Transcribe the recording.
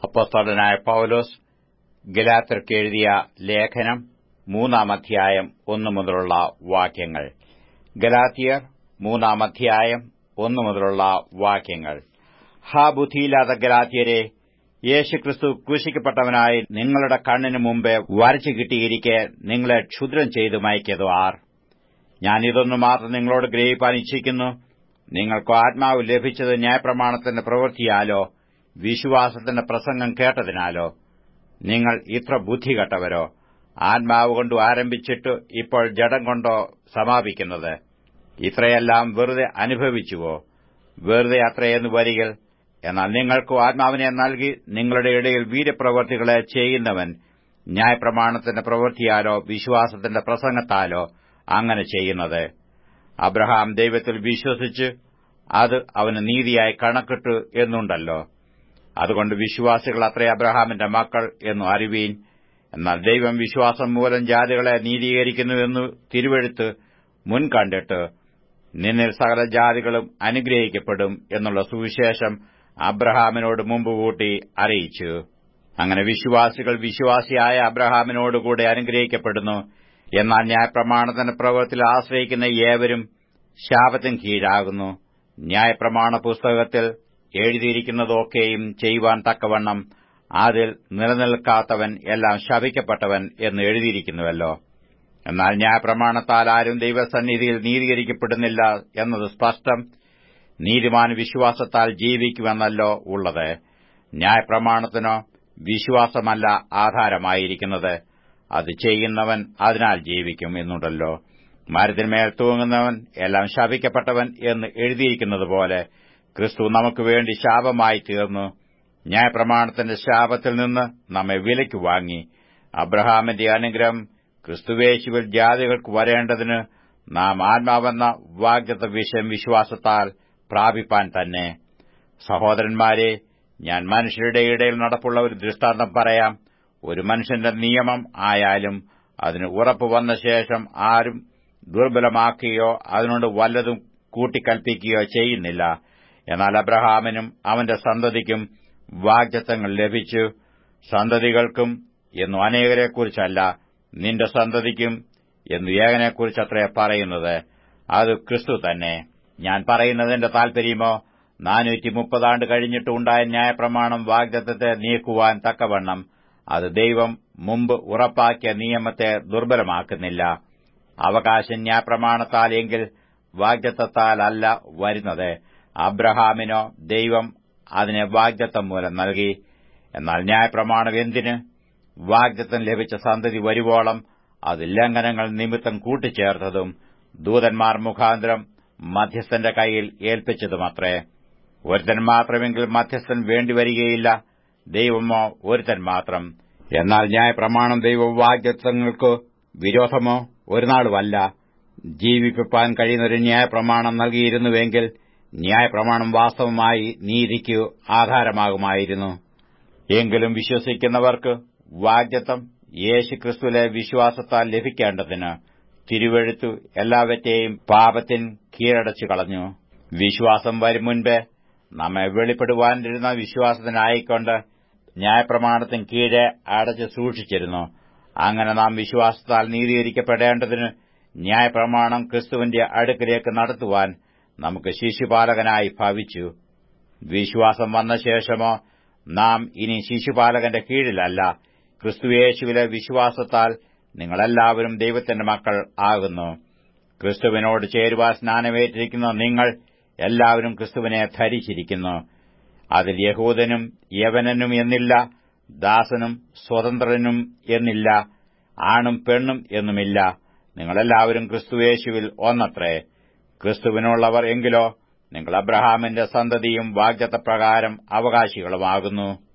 അപ്പോസ്തലനായ പൌലോസ് ഗലാത്തർക്ക് എഴുതിയ ലേഖനം മൂന്നാം അധ്യായം ഒന്നു മുതലുള്ള വാക്യങ്ങൾ ഗലാത്തിയർ മൂന്നാം അധ്യായം ഒന്നു മുതലുള്ള വാക്യങ്ങൾ ഹാ ബുദ്ധിയില്ലാത്ത ഗലാത്തിയരെ യേശുക്രിസ്തു ക്രൂശിക്കപ്പെട്ടവനായി നിങ്ങളുടെ കണ്ണിനു മുമ്പേ വരച്ചു കിട്ടിയിരിക്കെ നിങ്ങളെ ക്ഷുദ്രം ചെയ്തു മയക്കിയതു ആർ ഞാൻ ഇതൊന്നു മാത്രം നിങ്ങളോട് ഗ്രഹിപ്പാൻ ഇച്ഛിക്കുന്നു നിങ്ങൾക്ക് ആത്മാവ് ലഭിച്ചത് ന്യായപ്രമാണത്തിന്റെ പ്രവൃത്തിയാലോ വിശ്വാസത്തിന്റെ പ്രസംഗം കേട്ടതിനാലോ നിങ്ങൾ ഇത്ര ബുദ്ധികെട്ടവരോ ആത്മാവ് കൊണ്ടു ആരംഭിച്ചിട്ട് ഇപ്പോൾ ജഡം കൊണ്ടോ സമാപിക്കുന്നത് ഇത്രയെല്ലാം വെറുതെ അനുഭവിച്ചുവോ വെറുതെ അത്രയെന്ന് വരികൾ എന്നാൽ നിങ്ങൾക്കു ആത്മാവിനെ നൽകി നിങ്ങളുടെ ഇടയിൽ വീരപ്രവർത്തികളെ ചെയ്യുന്നവൻ ന്യായപ്രമാണത്തിന്റെ പ്രവൃത്തിയാലോ വിശ്വാസത്തിന്റെ പ്രസംഗത്താലോ അങ്ങനെ ചെയ്യുന്നത് അബ്രഹാം ദൈവത്തിൽ വിശ്വസിച്ച് അത് അവന് നീതിയായി കണക്കിട്ടു എന്നുണ്ടല്ലോ അതുകൊണ്ട് വിശ്വാസികൾ അത്രേ അബ്രഹാമിന്റെ മക്കൾ എന്നു അറിവീൻ എന്നാൽ ദൈവം വിശ്വാസം മൂലം ജാതികളെ നീതീകരിക്കുന്നുവെന്നു തിരുവെഴുത്ത് മുൻകണ്ടിട്ട് നിന്നിൽ സകല ജാതികളും അനുഗ്രഹിക്കപ്പെടും എന്നുള്ള സുവിശേഷം അബ്രഹാമിനോട് മുമ്പ് കൂട്ടി അറിയിച്ചു അങ്ങനെ വിശ്വാസികൾ വിശ്വാസിയായ അബ്രഹാമിനോടുകൂടെ അനുഗ്രഹിക്കപ്പെടുന്നു എന്നാൽ ന്യായപ്രമാണത്തിന്റെ പ്രവൃത്തിയിൽ ആശ്രയിക്കുന്ന ഏവരും ശാപത്തിന് കീഴാകുന്നു ന്യായപ്രമാണ പുസ്തകത്തിൽ എഴുതിയിരിക്കുന്നതൊക്കെയും ചെയ്യുവാൻ തക്കവണ്ണം അതിൽ നിലനിൽക്കാത്തവൻ എല്ലാം ശപിക്കപ്പെട്ടവൻ എന്ന് എഴുതിയിരിക്കുന്നുവല്ലോ എന്നാൽ ന്യായപ്രമാണത്താൽ ആരും ദൈവസന്നിധിയിൽ നീതീകരിക്കപ്പെടുന്നില്ല എന്നത് സ്പഷ്ടം നീതിമാൻ വിശ്വാസത്താൽ ജീവിക്കുമെന്നല്ലോ ഉള്ളത് ന്യായപ്രമാണത്തിനോ വിശ്വാസമല്ല ആധാരമായിരിക്കുന്നത് അത് ചെയ്യുന്നവൻ അതിനാൽ ജീവിക്കും എന്നുണ്ടല്ലോ മരത്തിന്മേൽ തൂങ്ങുന്നവൻ എല്ലാം ശപിക്കപ്പെട്ടവൻ എന്ന് എഴുതിയിരിക്കുന്നതുപോലെ ക്രിസ്തു നമുക്ക് വേണ്ടി ശാപമായി തീർന്നു ന്യായപ്രമാണത്തിന്റെ ശാപത്തിൽ നിന്ന് നമ്മെ വിലയ്ക്ക് വാങ്ങി അബ്രഹാമിന്റെ അനുഗ്രഹം ക്രിസ്തുവേശുവിൽ ജാതികൾക്ക് വരേണ്ടതിന് നാം ആത്മാവെന്ന വാഗ്ദത്ത വിഷയം വിശ്വാസത്താൽ പ്രാപിപ്പാൻ തന്നെ സഹോദരന്മാരെ ഞാൻ മനുഷ്യരുടെ ഇടയിൽ നടപ്പുള്ള ഒരു ദൃഷ്ടാന്തം പറയാം ഒരു മനുഷ്യന്റെ നിയമം ആയാലും അതിന് ഉറപ്പ് വന്ന ശേഷം ആരും ദുർബലമാക്കുകയോ അതിനോട് വല്ലതും കൂട്ടിക്കൽപ്പിക്കുകയോ ചെയ്യുന്നില്ല എന്നാൽ അബ്രഹാമിനും അവന്റെ സന്തതിക്കും വാഗ്ദത്തങ്ങൾ ലഭിച്ചു സന്തതികൾക്കും എന്നു അനേകരെക്കുറിച്ചല്ല നിന്റെ സന്തതിക്കും എന്നു ഏകനെക്കുറിച്ചത്രേ പറയുന്നത് അത് ക്രിസ്തു തന്നെ ഞാൻ പറയുന്നതിന്റെ താൽപര്യമോ നാനൂറ്റി മുപ്പതാണ്ട് കഴിഞ്ഞിട്ട് ഉണ്ടായ ന്യായപ്രമാണം വാഗ്ദത്തത്തെ നീക്കുവാൻ തക്കവണ്ണം അത് ദൈവം മുമ്പ് ഉറപ്പാക്കിയ നിയമത്തെ ദുർബലമാക്കുന്നില്ല അവകാശം ന്യായപ്രമാണത്താൽ എങ്കിൽ വാഗ്ദത്തത്താലല്ല വരുന്നത് അബ്രഹാമിനോ ദൈവം അതിനെ വാഗ്ദത്തം മൂലം നൽകി എന്നാൽ ന്യായപ്രമാണം എന്തിന് വാഗ്ദത്തം ലഭിച്ച സന്തതി വരുവോളം അത് ലംഘനങ്ങൾ നിമിത്തം കൂട്ടിച്ചേർത്തതും ദൂതന്മാർ മുഖാന്തരം മധ്യസ്ഥന്റെ കൈയിൽ ഏൽപ്പിച്ചതുമത്രേ ഒരുത്തൻ മാത്രമെങ്കിൽ മധ്യസ്ഥൻ വേണ്ടിവരികയില്ല ദൈവമോ ഒരുത്തൻ മാത്രം എന്നാൽ ന്യായപ്രമാണം ദൈവവാഗ്ദത്തങ്ങൾക്ക് വിരോധമോ ഒരുനാളുമല്ല ജീവിപ്പിപ്പാൻ കഴിയുന്നൊരു ന്യായപ്രമാണം നൽകിയിരുന്നുവെങ്കിൽ ന്യായപ്രമാണം വാസ്തവമായി നീതിക്ക് ആധാരമാകുമായിരുന്നു എങ്കിലും വിശ്വസിക്കുന്നവർക്ക് വാഗ്ദത്തം യേശുക്രിസ്തുവിലെ വിശ്വാസത്താൽ ലഭിക്കേണ്ടതിന് തിരുവെഴുത്തു എല്ലാവറ്റെയും പാപത്തിൻ കീഴടച്ചു കളഞ്ഞു വിശ്വാസം വരും മുൻപേ നമ്മെ വെളിപ്പെടുവാനിരുന്ന വിശ്വാസത്തിനായിക്കൊണ്ട് ന്യായപ്രമാണത്തിന് കീഴെ അടച്ച് സൂക്ഷിച്ചിരുന്നു അങ്ങനെ നാം വിശ്വാസത്താൽ നീതീകരിക്കപ്പെടേണ്ടതിന് ന്യായപ്രമാണം ക്രിസ്തുവിന്റെ അടുക്കിലേക്ക് നടത്തുവാൻ നമുക്ക് ശിശുപാലകനായി ഭവിച്ചു വിശ്വാസം വന്ന ശേഷമോ നാം ഇനി ശിശുപാലകന്റെ കീഴിലല്ല ക്രിസ്തുയേശുവിലെ വിശ്വാസത്താൽ നിങ്ങളെല്ലാവരും ദൈവത്തിന്റെ മക്കൾ ആകുന്നു ക്രിസ്തുവിനോട് ചേരുവാൻ സ്നാനമേറ്റിരിക്കുന്ന നിങ്ങൾ എല്ലാവരും ക്രിസ്തുവിനെ ധരിച്ചിരിക്കുന്നു അതിൽ യഹൂദനും യവനനും എന്നില്ല ദാസനും സ്വതന്ത്രനും എന്നില്ല ആണും പെണ്ണും എന്നുമില്ല നിങ്ങളെല്ലാവരും ക്രിസ്തുയേശുവിൽ ഒന്നത്രേ ക്രിസ്തുവിനുള്ളവർ എങ്കിലോ നിങ്ങൾ അബ്രഹാമിന്റെ സന്തതിയും വാഗ്ദത്തപ്രകാരം അവകാശികളുമാകുന്നു